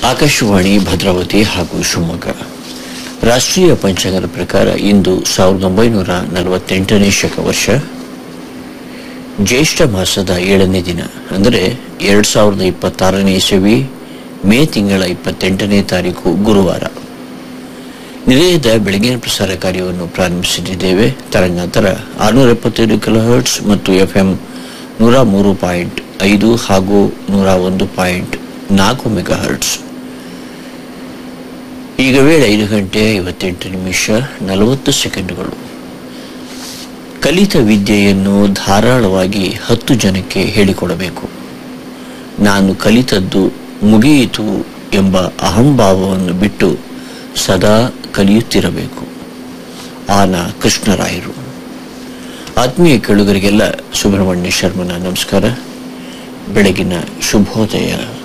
ಆಕಾಶವಾಣಿ ಭದ್ರಾವತಿ ಹಾಗೂ ಶಿವಮೊಗ್ಗ ರಾಷ್ಟ್ರೀಯ ಪಂಚಾಂಗದ ಪ್ರಕಾರ ಇಂದು ಸಾವಿರದ ಒಂಬೈನೂರ ನಲವತ್ತೆಂಟನೇ ಶಕ ವರ್ಷ ಜ್ಯೇಷ್ಠ ಮಾಸದ ಏಳನೇ ದಿನ ಅಂದರೆ ಎರಡು ಸಾವಿರದ ಇಪ್ಪತ್ತಾರನೇ ಇಸವಿ ಮೇ ತಿಂಗಳ ಇಪ್ಪತ್ತೆಂಟನೇ ತಾರೀಕು ಗುರುವಾರ ನಿಲಯದ ಬೆಳಗಿನ ಪ್ರಸಾರ ಕಾರ್ಯವನ್ನು ಪ್ರಾರಂಭಿಸುತ್ತಿದ್ದೇವೆ ತರಂಗಾಂತರ ಆರುನೂರ ಎಪ್ಪತ್ತೈದು ಕಿಲೋಹರ್ಟ್ಸ್ ಮತ್ತು ಎಫ್ಎಂ ನೂರ ಮೂರು ಪಾಯಿಂಟ್ ಐದು ಹಾಗೂ ನೂರ ಒಂದು ಪಾಯಿಂಟ್ ನಾಲ್ಕು ಮೆಗಾ ಹರ್ಟ್ಸ್ ಈಗ ವೇಳೆ ಐದು ಗಂಟೆ ಐವತ್ತೆಂಟು ನಿಮಿಷ ನಲವತ್ತು ಸೆಕೆಂಡುಗಳು ಕಲಿತ ವಿದ್ಯೆಯನ್ನು ಧಾರಾಳವಾಗಿ ಹತ್ತು ಜನಕ್ಕೆ ಹೇಳಿಕೊಡಬೇಕು ನಾನು ಕಲಿತದ್ದು ಮುಗಿಯಿತು ಎಂಬ ಅಹಂಭಾವವನ್ನು ಬಿಟ್ಟು ಸದಾ ಕಲಿಯುತ್ತಿರಬೇಕು ಆನ ಕೃಷ್ಣರಾಯರು ಆತ್ಮೀಯ ಕೇಳುಗರಿಗೆಲ್ಲ ಸುಬ್ರಹ್ಮಣ್ಯ ಶರ್ಮನ ನಮಸ್ಕಾರ ಬೆಳಗಿನ ಶುಭೋದಯ